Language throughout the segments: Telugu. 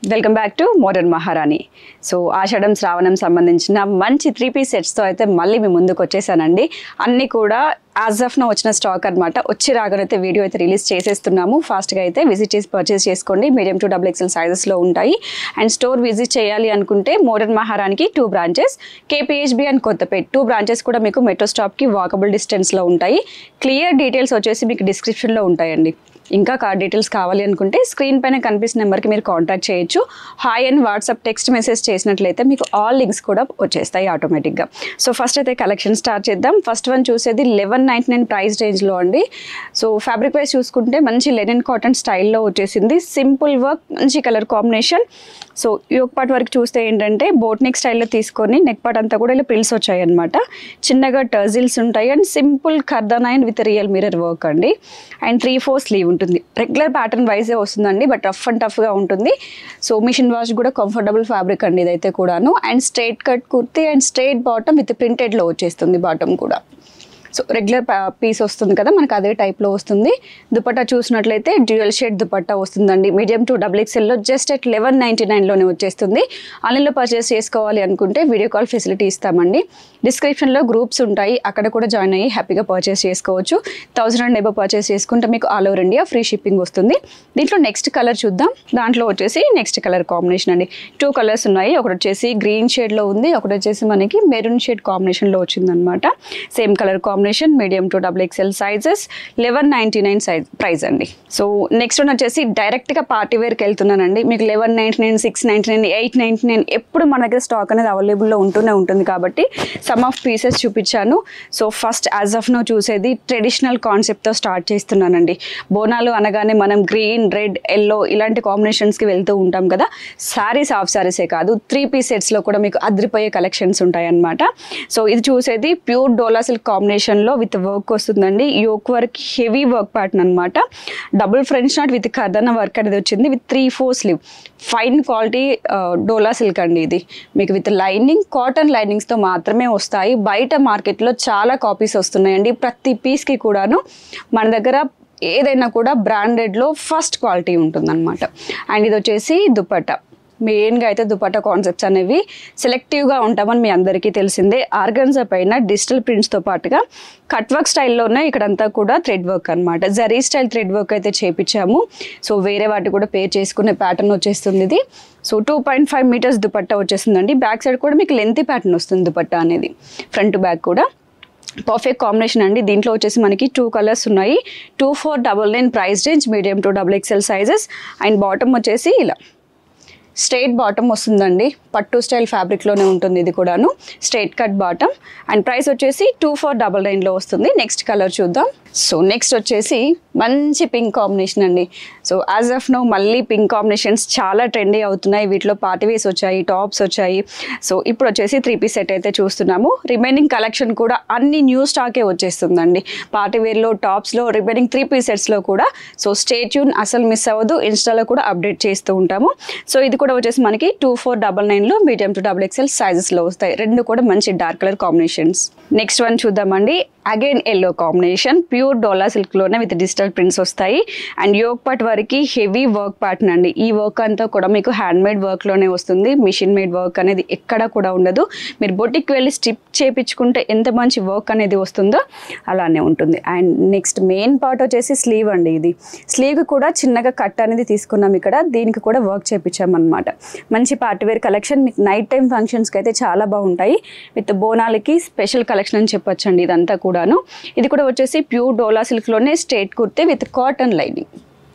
welcome back to modern Maharani so Ashadham Shravanam సంబంధించిన మంచి త్రీ పీస్ సెట్స్తో అయితే మళ్ళీ మీ ముందుకు వచ్చేసానండి అన్నీ కూడా యాజ్ ఆఫ్ నా వచ్చిన స్టాక్ అనమాట వచ్చి రాగానైతే వీడియో అయితే రిలీజ్ చేసేస్తున్నాము ఫాస్ట్గా అయితే విజిట్ చేసి పర్చేస్ చేసుకోండి మీడియం టు డబుల్ ఎక్సెల్ సైజెస్లో ఉంటాయి అండ్ స్టోర్ విజిట్ చేయాలి అనుకుంటే మోడర్న్ మహారానికి two branches KPHB and Kothapet two branches కూడా మీకు మెట్రో స్టాప్కి వాకబుల్ డిస్టెన్స్లో ఉంటాయి క్లియర్ డీటెయిల్స్ వచ్చేసి మీకు డిస్క్రిప్షన్లో ఉంటాయండి ఇంకా కార్డ్ డీటెయిల్స్ కావాలి అనుకుంటే స్క్రీన్ పైన కనిపిస్తున్న నెంబర్కి మీరు కాంటాక్ట్ చేయొచ్చు hi and WhatsApp text message చేసినట్లయితే మీకు ఆల్ లింక్స్ కూడా వచ్చేస్తాయి ఆటోమేటిక్గా సో ఫస్ట్ అయితే కలెక్షన్ స్టార్ట్ చేద్దాం ఫస్ట్ వన్ చూసేది లెవెన్ నైంటీ నైన్ ప్రైస్ రేంజ్లో అండి సో ఫ్యాబ్రిక్ వైజ్ చూసుకుంటే మంచి లెనిన్ కాటన్ స్టైల్లో వచ్చేసింది సింపుల్ వర్క్ మంచి colour combination so yoke part వరకు చూస్తే ఏంటంటే బోట్ నెక్ స్టైల్లో తీసుకొని నెక్ పార్ట్ అంతా కూడా ఇలా పిల్స్ వచ్చాయి అనమాట చిన్నగా టర్జిల్స్ ఉంటాయి అండ్ సింపుల్ కర్దనైన్ విత్ రియల్ మిరర్ వర్క్ అండి అండ్ త్రీ ఫోర్ స్లీవ్ ఉంటుంది రెగ్యులర్ ప్యాటర్న్ వైజే వస్తుందండి బట్ రఫ్ అండ్ టఫ్గా ఉంటుంది సో మిషన్ వాష్ కూడా కంఫర్టబుల్ ఫ్యాబ్రిక్ అండి ఇదైతే కూడాను and straight cut kurti and straight bottom with ప్రింటెడ్లో వచ్చేస్తుంది బాటమ్ కూడా సో రెగ్యులర్ పీస్ వస్తుంది కదా మనకు అదే టైప్లో వస్తుంది దుపట్టా చూసినట్లయితే డ్యూయల్ షేడ్ దుపట్టా వస్తుందండి మీడియం టు డబుల్ ఎక్స్ఎల్లో జస్ట్ ఎట్ లెవెన్ నైంటీ నైన్లోనే వచ్చేస్తుంది ఆన్లైన్లో పర్చేస్ చేసుకోవాలి అనుకుంటే వీడియో కాల్ ఫెసిలిటీ ఇస్తామండి డిస్క్రిప్షన్లో గ్రూప్స్ ఉంటాయి అక్కడ కూడా జాయిన్ అయ్యి హ్యాపీగా పర్చేస్ చేసుకోవచ్చు థౌసండ్ అండ్ ఎబో పర్చేస్ చేసుకుంటే మీకు all over India free shipping వస్తుంది దీంట్లో నెక్స్ట్ కలర్ చూద్దాం దాంట్లో వచ్చేసి నెక్స్ట్ కలర్ కాంబినేషన్ అండి టూ కలర్స్ ఉన్నాయి ఒకటి వచ్చేసి గ్రీన్ షేడ్లో ఉంది ఒకటి వచ్చేసి మనకి మెరూన్ షేడ్ కాంబినేషన్లో వచ్చిందనమాట same colour combination medium to double XL sizes eleven ninety nine size price అండి సో నెక్స్ట్ వన్ వచ్చేసి డైరెక్ట్గా పార్టీ వేర్కి వెళ్తున్నానండి మీకు eleven ninety nine six ninety nine eight ninety nine ఎప్పుడు మన దగ్గర స్టాక్ అనేది అవైలబుల్లో ఉంటూనే ఉంటుంది కాబట్టి సమ్ ఆఫ్ పీసెస్ చూపించాను so first as of now చూసేది ట్రెడిషనల్ కాన్సెప్ట్తో స్టార్ట్ చేస్తున్నానండి బోనాలు అనగానే మనం గ్రీన్ రెడ్ ఎల్లో ఇలాంటి కాంబినేషన్స్కి వెళ్తూ ఉంటాం కదా శారీస్ హాఫ్ శారీసే కాదు త్రీ పీస్ సెట్స్లో కూడా మీకు అదిరిపోయే కలెక్షన్స్ ఉంటాయన్నమాట సో ఇది చూసేది ప్యూర్ డోలా సిల్క్ కాంబినేషన్లో విత్ వర్క్ వస్తుందండి yoke work heavy work pattern అనమాట డబుల్ ఫ్రెంచ్ నాట్ విత్ కర్దన వర్క్ అనేది వచ్చింది with three four sleeve fine quality dola silk అండి ఇది మీకు విత్ లైనింగ్ కాటన్ లైనింగ్స్తో మాత్రమే వస్తాయి బయట మార్కెట్లో చాలా కాపీస్ వస్తున్నాయండి ప్రతి పీస్కి కూడాను మన దగ్గర ఏదైనా కూడా బ్రాండెడ్లో ఫస్ట్ క్వాలిటీ ఉంటుందన్నమాట అండ్ ఇది వచ్చేసి దుపట్టా మెయిన్గా అయితే దుపట్టా కాన్సెప్ట్స్ అనేవి సెలెక్టివ్గా ఉంటామని మీ అందరికీ తెలిసిందే ఆర్గన్జా పైన డిజిటల్ ప్రింట్స్తో పాటుగా కట్ వర్క్ స్టైల్లోనే ఇక్కడంతా కూడా థ్రెడ్ వర్క్ అనమాట జరీ స్టైల్ థ్రెడ్ వర్క్ అయితే చేపించాము సో వేరే వాటి కూడా పేర్ చేసుకునే ప్యాటర్న్ వచ్చేస్తుంది ఇది so two point five metres dupatta వచ్చేస్తుందండి బ్యాక్ సైడ్ కూడా మీకు లెంత్ ప్యాటర్న్ వస్తుంది దుపట్టా అనేది ఫ్రంట్ బ్యాక్ కూడా పర్ఫెక్ట్ కాంబినేషన్ అండి దీంట్లో వచ్చేసి మనకి టూ కలర్స్ ఉన్నాయి two four double nine price range medium to double XL sizes and bottom వచ్చేసి ఇలా స్ట్రైట్ బాటమ్ వస్తుందండి పట్టు స్టైల్ ఫ్యాబ్రిక్లోనే ఉంటుంది ఇది కూడాను straight cut bottom and price వచ్చేసి టూ ఫోర్ డబల్ నైన్లో వస్తుంది నెక్స్ట్ కలర్ చూద్దాం సో నెక్స్ట్ వచ్చేసి మంచి పింక్ కాంబినేషన్ అండి సో యాజ్ ఆఫ్ నో మళ్ళీ పింక్ కాంబినేషన్స్ చాలా ట్రెండీ అవుతున్నాయి వీటిలో పార్టీ వేస్ వచ్చాయి టాప్స్ వచ్చాయి సో ఇప్పుడు వచ్చేసి త్రీ పీస్ సెట్ అయితే చూస్తున్నాము రిమైనింగ్ కలెక్షన్ కూడా అన్ని న్యూ స్టాకే వచ్చేస్తుందండి పార్టీ వేర్లో టాప్స్లో రిమైనింగ్ త్రీ పీస్ సెట్స్లో కూడా సో స్టేట్యూన్ అసలు మిస్ అవ్వదు ఇన్స్టాలో కూడా అప్డేట్ చేస్తూ ఉంటాము సో ఇది కూడా వచ్చేసి మనకి టూ ఫోర్ డబల్ నైన్లో మీడియం టు డబుల్ ఎక్స్ఎల్ సైజెస్లో వస్తాయి రెండు కూడా మంచి dark colour combinations next one చూద్దామండి again yellow combination pure dola సిల్క్లోనే విత్ డిజిటల్ ప్రింట్స్ వస్తాయి అండ్ యోగ్ పార్ట్ వరకు హెవీ వర్క్ ప్యాటర్న్ అండి ఈ వర్క్ అంతా కూడా మీకు హ్యాండ్ మేడ్ వర్క్లోనే వస్తుంది మిషన్ మేడ్ వర్క్ అనేది ఎక్కడ కూడా ఉండదు మీరు బొటిక్ వెళ్ళి స్టిప్ చేపించుకుంటే ఎంత మంచి వర్క్ అనేది వస్తుందో అలానే ఉంటుంది అండ్ నెక్స్ట్ మెయిన్ పార్ట్ వచ్చేసి స్లీవ్ అండి ఇది స్లీవ్ కూడా చిన్నగా కట్ అనేది తీసుకున్నాం ఇక్కడ దీనికి కూడా వర్క్ చేపించామన్నమాట మంచి పార్టీ వేర్ కలెక్షన్ మీకు నైట్ టైం ఫంక్షన్స్కి అయితే చాలా బాగుంటాయి విత్ బోనాలకి స్పెషల్ కలెక్షన్ అని చెప్పొచ్చండి ఇదంతా కూడాను ఇది కూడా వచ్చేసి ప్యూర్ డోలా సిల్క్లోనే straight kurte with cotton lining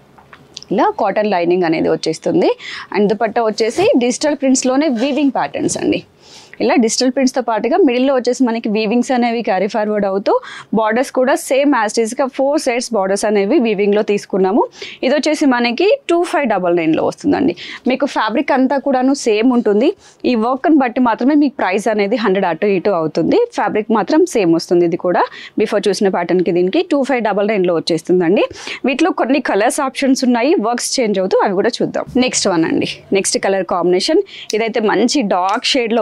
ఇలా కాటన్ లైనింగ్ అనేది వచ్చేస్తుంది అండ్ దుపట్టా వచ్చేసి డిజిటల్ ప్రింట్స్లోనే వీవింగ్ ప్యాటర్న్స్ అండి ఇలా డిజిటల్ ప్రింట్స్తో పాటుగా మిడిల్లో వచ్చేసి మనకి వీవింగ్స్ అనేవి క్యారీ ఫార్వర్డ్ అవుతూ బార్డర్స్ కూడా సేమ్ యాస్టీస్గా ఫోర్ సైడ్స్ బార్డర్స్ అనేవి వీవింగ్లో తీసుకున్నాము ఇది వచ్చేసి మనకి టూ ఫైవ్ డబల్ నైన్లో వస్తుందండి మీకు ఫ్యాబ్రిక్ అంతా కూడాను సేమ్ ఉంటుంది ఈ వర్క్ని బట్టి మాత్రమే మీకు ప్రైస్ అనేది హండ్రెడ్ అటు ఇటు అవుతుంది ఫ్యాబ్రిక్ మాత్రం సేమ్ వస్తుంది ఇది కూడా బిఫోర్ చూసిన ప్యాటర్న్కి దీనికి టూ ఫైవ్ డబల్ నైన్లో వచ్చేస్తుందండి వీటిలో కొన్ని కలర్స్ ఆప్షన్స్ ఉన్నాయి వర్క్స్ చేంజ్ అవుతూ అవి కూడా చూద్దాం నెక్స్ట్ వన్ అండి నెక్స్ట్ కలర్ కాంబినేషన్ ఇదైతే మంచి డార్క్ షేడ్లో వచ్చేసింది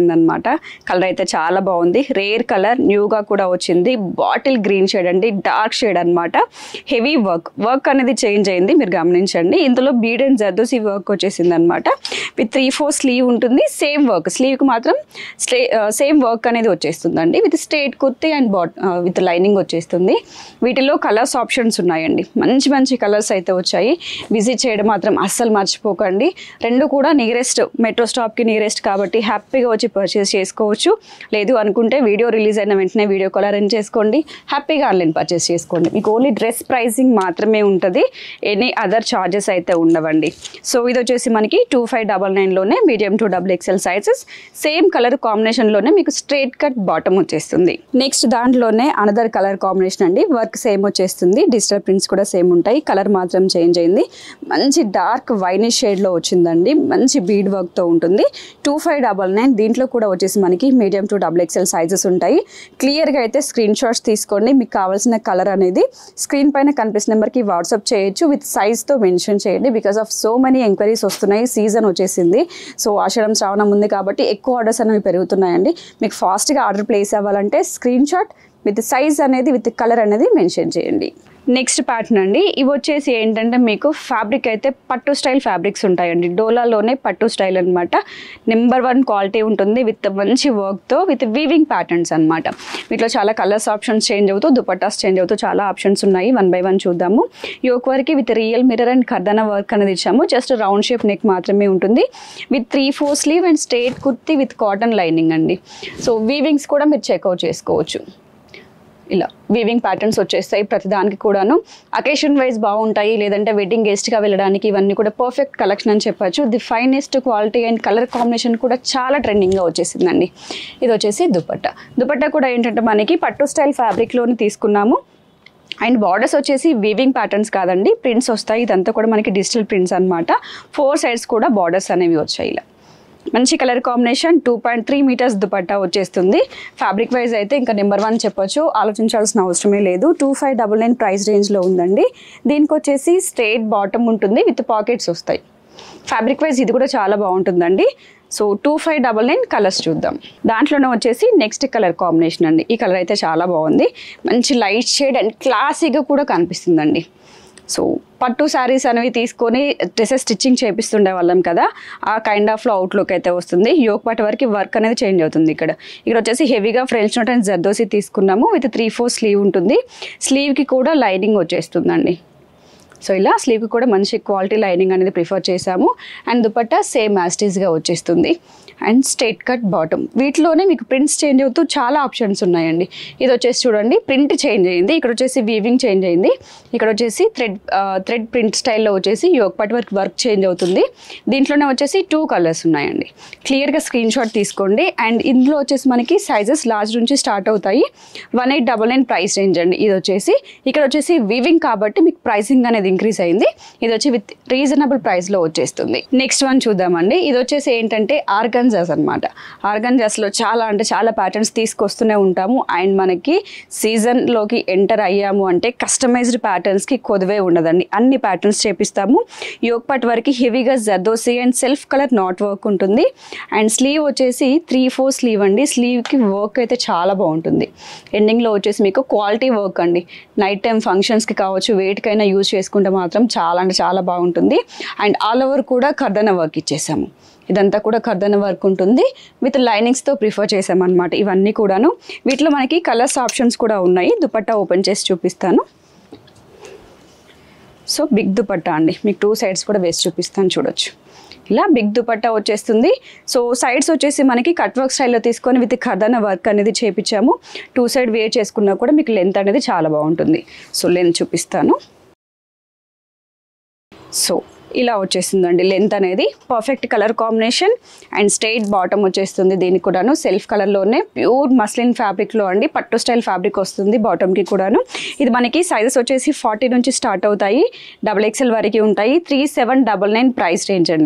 వచ్చేసిందనమాట కలర్ అయితే చాలా బాగుంది రేర్ కలర్ న్యూగా కూడా వచ్చింది బాటిల్ గ్రీన్ షేడ్ అండి డార్క్ షేడ్ అన్నమాట హెవీ వర్క్ వర్క్ అనేది చేంజ్ అయింది మీరు గమనించండి ఇందులో బీడ్ అండ్ జర్దోసి వర్క్ వచ్చేసింది అనమాట విత్ త్రీ ఫోర్ స్లీవ్ ఉంటుంది సేమ్ వర్క్ స్లీవ్కి మాత్రం స్టే సేమ్ వర్క్ అనేది వచ్చేస్తుందండి with straight kurti and bottom with lining వచ్చేస్తుంది వీటిలో కలర్స్ ఆప్షన్స్ ఉన్నాయండి మంచి మంచి కలర్స్ అయితే వచ్చాయి విజిట్ చేయడం మాత్రం అస్సలు మర్చిపోకండి రెండు కూడా నియరెస్ట్ మెట్రో స్టాప్కి నియరెస్ట్ కాబట్టి హ్యాపీగా వచ్చి పర్చేస్ చేసుకోవచ్చు లేదు అనుకుంటే వీడియో రిలీజ్ అయిన వెంటనే వీడియో కాల్ అరేంజ్ చేసుకోండి హ్యాపీగా ఆన్లైన్ పర్చేస్ చేసుకోండి మీకు ఓన్లీ డ్రెస్ ప్రైసింగ్ మాత్రమే ఉంటుంది ఎనీ అదర్ ఛార్జెస్ అయితే ఉండవండి సో ఇది వచ్చేసి మనకి టూ ఫైవ్ డబల్ నైన్లోనే medium to double XL sizes same colour కాంబినేషన్లోనే మీకు స్ట్రేట్ కట్ బాటమ్ వచ్చేస్తుంది నెక్స్ట్ దాంట్లోనే అనదర్ కలర్ కాంబినేషన్ అండి వర్క్ సేమ్ వచ్చేస్తుంది డిజిటల్ ప్రింట్స్ కూడా సేమ్ ఉంటాయి కలర్ మాత్రం చేంజ్ అయింది మంచి డార్క్ వైనిష్ షేడ్లో వచ్చిందండి మంచి బీడ్ వర్క్తో ఉంటుంది టూ ఫైవ్ డబల్ నైన్ దీంట్లో కూడా వచ్చేసి మనకి medium to double XL sizes ఉంటాయి క్లియర్గా అయితే స్క్రీన్ షాట్స్ తీసుకోండి మీకు కావాల్సిన కలర్ అనేది స్క్రీన్ పైన కనిపిస్తున్న నెంబర్కి వాట్సాప్ చేయొచ్చు విత్ సైజ్తో మెన్షన్ చేయండి because of so many enquiries వస్తున్నాయి సీజన్ వచ్చేసింది సో ఆషాఢం శ్రావణం ఉంది కాబట్టి ఎక్కువ ఆర్డర్స్ అనేవి పెరుగుతున్నాయండి మీకు ఫాస్ట్గా ఆర్డర్ ప్లేస్ అవ్వాలంటే స్క్రీన్ షాట్ విత్ సైజ్ అనేది విత్ కలర్ అనేది మెన్షన్ చేయండి నెక్స్ట్ ప్యాటర్న్ అండి ఇవి వచ్చేసి ఏంటంటే మీకు ఫ్యాబ్రిక్ అయితే పట్టు స్టైల్ ఫ్యాబ్రిక్స్ ఉంటాయండి డోలాలోనే పట్టు స్టైల్ అనమాట నెంబర్ వన్ క్వాలిటీ ఉంటుంది విత్ మంచి వర్క్తో విత్ వీవింగ్ ప్యాటర్న్స్ అనమాట వీటిలో చాలా కలర్స్ ఆప్షన్స్ చేంజ్ అవుతూ దుపట్టాస్ చేంజ్ అవుతూ చాలా ఆప్షన్స్ ఉన్నాయి వన్ బై వన్ చూద్దాము యోక్ వరకు విత్ రియల్ మిర్రర్ అండ్ కర్దన వర్క్ అనేది ఇచ్చాము జస్ట్ రౌండ్ షేప్ నెక్ మాత్రమే ఉంటుంది with three four sleeve and straight kurti with cotton lining అండి సో వీవింగ్స్ కూడా మీరు చెక్అవుట్ చేసుకోవచ్చు ఇలా వీవింగ్ ప్యాటర్న్స్ వచ్చేస్తాయి ప్రతిదానికి కూడాను అకేషన్ వైజ్ బాగుంటాయి లేదంటే వెడ్డింగ్ గెస్ట్గా వెళ్ళడానికి ఇవన్నీ కూడా పర్ఫెక్ట్ కలెక్షన్ అని చెప్పొచ్చు the finest quality and colour combination కూడా చాలా ట్రెండింగ్గా వచ్చేసిందండి ఇది వచ్చేసి దుపట్టా దుపట్టా కూడా ఏంటంటే మనకి పట్టు స్టైల్ ఫ్యాబ్రిక్లోని తీసుకున్నాము అండ్ బార్డర్స్ వచ్చేసి వీవింగ్ ప్యాటర్న్స్ కాదండి ప్రింట్స్ వస్తాయి ఇదంతా కూడా మనకి డిజిటల్ ప్రింట్స్ అనమాట ఫోర్ సైడ్స్ కూడా బార్డర్స్ అనేవి వచ్చాయి ఇలా మంచి colour combination two point three metres dupatta వచ్చేస్తుంది ఫ్యాబ్రిక్ వైజ్ అయితే ఇంకా నెంబర్ వన్ చెప్పొచ్చు ఆలోచించాల్సిన అవసరమే లేదు two five double nine price రేంజ్లో ఉందండి దీనికి వచ్చేసి స్ట్రేట్ బాటమ్ ఉంటుంది విత్ పాకెట్స్ వస్తాయి ఫ్యాబ్రిక్ వైజ్ ఇది కూడా చాలా బాగుంటుందండి so two five double nine colours చూద్దాం దాంట్లోనే వచ్చేసి నెక్స్ట్ కలర్ కాంబినేషన్ అండి ఈ కలర్ అయితే చాలా బాగుంది మంచి లైట్ షేడ్ అండ్ క్లాసీగా కూడా కనిపిస్తుందండి సో పట్టు శారీస్ అనేవి తీసుకొని డ్రెస్సెస్ స్టిచ్చింగ్ చేపిస్తుండే వాళ్ళం కదా ఆ కైండ్ ఆఫ్లో అవుట్లుక్ అయితే వస్తుంది యోగ్ పట్టు వరకు వర్క్ అనేది చేంజ్ అవుతుంది ఇక్కడ ఇక్కడ వచ్చేసి హెవీగా ఫ్రెంచ్ నోట్ అండ్ జర్దోసి తీసుకున్నాము విత్ త్రీ ఫోర్ స్లీవ్ ఉంటుంది స్లీవ్కి కూడా లైనింగ్ వచ్చేస్తుందండి సో ఇలా స్లీవ్కి కూడా మంచి క్వాలిటీ లైనింగ్ అనేది ప్రిఫర్ చేశాము అండ్ దుపట్టా సేమ్ యాస్టీస్గా వచ్చేస్తుంది అండ్ స్ట్రేట్ కట్ బాటమ్ వీటిలోనే మీకు ప్రింట్స్ చేంజ్ అవుతూ చాలా ఆప్షన్స్ ఉన్నాయండి ఇది వచ్చేసి చూడండి ప్రింట్ చేంజ్ అయింది ఇక్కడ వచ్చేసి వీవింగ్ చేంజ్ అయింది ఇక్కడ వచ్చేసి థ్రెడ్ థ్రెడ్ ప్రింట్ స్టైల్లో వచ్చేసి యోగ్ పట్ వర్క్ వర్క్ చేంజ్ అవుతుంది దీంట్లోనే వచ్చేసి టూ కలర్స్ ఉన్నాయండి క్లియర్గా స్క్రీన్ షాట్ తీసుకోండి అండ్ ఇందులో వచ్చేసి మనకి సైజెస్ లార్జ్ నుంచి స్టార్ట్ అవుతాయి one eight double nine price range అండి ఇది వచ్చేసి ఇక్కడ వచ్చేసి వీవింగ్ కాబట్టి మీకు ప్రైసింగ్ అనేది ఇంక్రీజ్ అయింది ఇది వచ్చి విత్ రీజనబుల్ ప్రైస్లో వచ్చేస్తుంది నెక్స్ట్ వన్ చూద్దామండి ఇది వచ్చేసి ఏంటంటే ఆర్గన్జాస్ అనమాట ఆర్గన్జాస్లో చాలా అంటే చాలా ప్యాటర్న్స్ తీసుకొస్తూనే ఉంటాము అండ్ మనకి సీజన్లోకి ఎంటర్ అయ్యాము అంటే కస్టమైజ్డ్ ప్యాటర్న్స్కి కొదువే ఉండదండి అన్ని ప్యాటర్న్స్ చేపిస్తాము యోగ్ పట్ వరకు హెవీగా zardozi and self colour knot work ఉంటుంది అండ్ స్లీవ్ వచ్చేసి త్రీ ఫోర్ స్లీవ్ అండి స్లీవ్కి వర్క్ అయితే చాలా బాగుంటుంది ఎండింగ్లో వచ్చేసి మీకు క్వాలిటీ వర్క్ అండి నైట్ టైం ఫంక్షన్స్కి కావచ్చు వేటికైనా యూజ్ చేసుకుంటే మాత్రం చాలా అంటే చాలా బాగుంటుంది అండ్ ఆల్ ఓవర్ కూడా కర్దన వర్క్ ఇచ్చేసాము ఇదంతా కూడా కర్దన వర్క్ ఉంటుంది విత్ లైనింగ్స్తో ప్రిఫర్ చేసామన్నమాట ఇవన్నీ కూడాను వీటిలో మనకి కలర్స్ ఆప్షన్స్ కూడా ఉన్నాయి దుపట్టా ఓపెన్ చేసి చూపిస్తాను సో బిగ్ దుపట్టా అండి మీకు టూ సైడ్స్ కూడా వేసి చూపిస్తాను చూడొచ్చు ఇలా బిగ్ దుపట్టా వచ్చేస్తుంది సో సైడ్స్ వచ్చేసి మనకి కట్ వర్క్ స్టైల్లో తీసుకొని విత్ ఖర్దన వర్క్ అనేది చేపించాము టూ సైడ్ వేర్ చేసుకున్నా కూడా మీకు లెంత్ అనేది చాలా బాగుంటుంది సో లెంత్ చూపిస్తాను సో ఇలా వచ్చేస్తుందండి లెంత్ అనేది perfect colour combination and straight bottom వచ్చేస్తుంది దీనికి కూడాను సెల్ఫ్ కలర్లోనే ప్యూర్ మస్లిన్ ఫ్యాబ్రిక్లో అండి పట్టు స్టైల్ ఫ్యాబ్రిక్ వస్తుంది బాటమ్కి కూడాను ఇది మనకి సైజెస్ వచ్చేసి ఫార్టీ నుంచి స్టార్ట్ అవుతాయి డబుల్ ఎక్స్ఎల్ వరకు ఉంటాయి three seven double nine price range అండి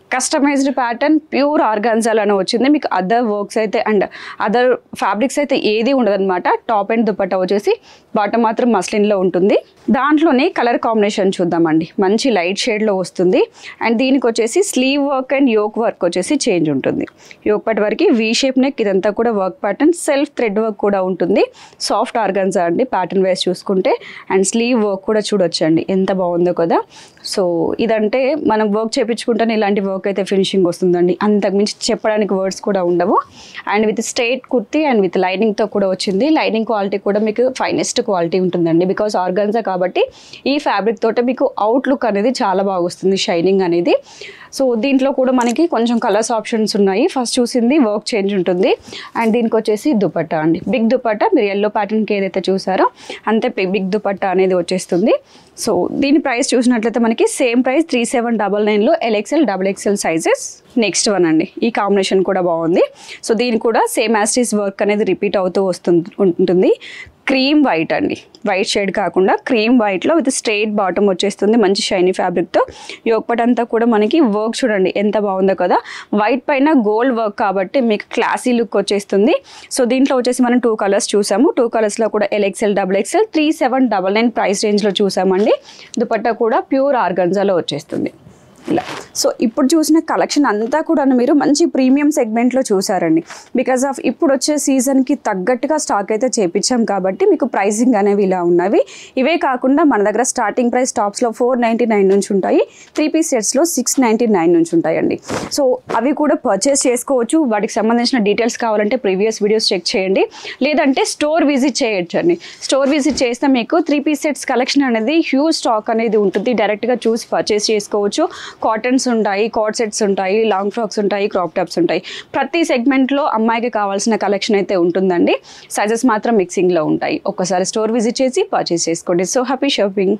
కస్టమైజ్డ్ ప్యాటర్న్ ప్యూర్ ఆర్గాన్జాలోనే వచ్చింది మీకు అదర్ వర్క్స్ అయితే అండ్ అదర్ ఫ్యాబ్రిక్స్ అయితే ఏది ఉండదన్నమాట టాప్ అండ్ దుపట్టా వచ్చేసి బాటమ్ మాత్రం మస్లిన్లో ఉంటుంది దాంట్లోనే కలర్ కాంబినేషన్ చూద్దామండి మంచి లైట్ షేడ్లో వస్తుంది అండ్ దీనికి వచ్చేసి sleeve work and yoke work వచ్చేసి చేంజ్ ఉంటుంది యోక్ పార్ట్ వరకు వీ షేప్ నెక్ ఇదంతా కూడా work pattern self thread work కూడా ఉంటుంది సాఫ్ట్ ఆర్గన్జా అండి ప్యాటర్న్ వేస్ చూసుకుంటే అండ్ స్లీవ్ వర్క్ కూడా చూడొచ్చండి ఎంత బాగుందో కదా సో ఇదంటే మనం వర్క్ చేయించుకుంటేనే ఇలాంటి వర్క్ అయితే ఫినిషింగ్ వస్తుందండి అంతకుమించి చెప్పడానికి వర్డ్స్ కూడా ఉండవు and with straight kurti and with లైనింగ్తో కూడా వచ్చింది లైనింగ్ క్వాలిటీ కూడా మీకు ఫైనెస్ట్ క్వాలిటీ ఉంటుందండి బికాస్ ఆర్గన్జా కాబట్టి ఈ ఫ్యాబ్రిక్ తోట మీకు అవుట్లుక్ అనేది చాలా బాగా వస్తుంది షైనింగ్ అనేది సో దీంట్లో కూడా మనకి కొంచెం కలర్స్ ఆప్షన్స్ ఉన్నాయి ఫస్ట్ చూసింది వర్క్ చేంజ్ ఉంటుంది అండ్ దీనికి వచ్చేసి దుపట్టా అండి బిగ్ దుపట్టా మీరు ఎల్లో ప్యాటర్న్కి ఏదైతే చూసారో అంతే బిగ్ దుపట్టా అనేది వచ్చేస్తుంది సో దీని ప్రైస్ చూసినట్లయితే మనకి same price three seven double నైన్లో L XL double XL sizes next one అండి ఈ కాంబినేషన్ కూడా బాగుంది సో దీని కూడా సేమ్ యాస్టీస్ వర్క్ అనేది రిపీట్ అవుతూ వస్తుంది ఉంటుంది క్రీమ్ వైట్ అండి వైట్ షేడ్ కాకుండా క్రీమ్ వైట్లో విత్ స్ట్రైట్ బాటమ్ వచ్చేస్తుంది మంచి షైనీ ఫ్యాబ్రిక్తో యోగపట్ అంతా కూడా మనకి వర్క్ చూడండి ఎంత బాగుందో కదా వైట్ పైన గోల్డ్ వర్క్ కాబట్టి మీకు క్లాసీ లుక్ వచ్చేస్తుంది సో దీంట్లో వచ్చేసి మనం టూ కలర్స్ చూసాము టూ కలర్స్లో కూడా L XL double XL three seven double nine price రేంజ్లో చూసామండి దుపట్టా కూడా ప్యూర్ ఆర్గంజాలో వచ్చేస్తుంది ఇలా సో ఇప్పుడు చూసిన కలెక్షన్ అంతా కూడా మీరు మంచి ప్రీమియం సెగ్మెంట్లో చూసారండి బికాజ్ ఆఫ్ ఇప్పుడు వచ్చే సీజన్కి తగ్గట్టుగా స్టాక్ అయితే చేపించాం కాబట్టి మీకు ప్రైసింగ్ అనేవి ఇలా ఉన్నవి ఇవే కాకుండా మన దగ్గర స్టార్టింగ్ ప్రైస్ టాప్స్లో ఫోర్ నైంటీ నైన్ నుంచి ఉంటాయి త్రీ పీస్ సెట్స్లో సిక్స్ నైంటీ నైన్ నుంచి ఉంటాయండి సో అవి కూడా పర్చేస్ చేసుకోవచ్చు వాటికి సంబంధించిన డీటెయిల్స్ కావాలంటే ప్రీవియస్ వీడియోస్ చెక్ చేయండి లేదంటే స్టోర్ విజిట్ చేయొచ్చు అండి స్టోర్ విజిట్ చేస్తే మీకు త్రీ పీస్ సెట్స్ కలెక్షన్ అనేది హ్యూజ్ స్టాక్ అనేది ఉంటుంది డైరెక్ట్గా చూసి పర్చేస్ చేసుకోవచ్చు కాటన్స్ ఉంటాయి కాట్ సెట్స్ ఉంటాయి లాంగ్ ఫ్రాక్స్ ఉంటాయి క్రాప్ టాప్స్ ఉంటాయి ప్రతి సెగ్మెంట్లో అమ్మాయికి కావాల్సిన కలెక్షన్ అయితే ఉంటుందండి సైజెస్ మాత్రం మిక్సింగ్లో ఉంటాయి ఒక్కసారి స్టోర్ విజిట్ చేసి పర్చేస్ చేసుకోండి సో హ్యాపీ షాపింగ్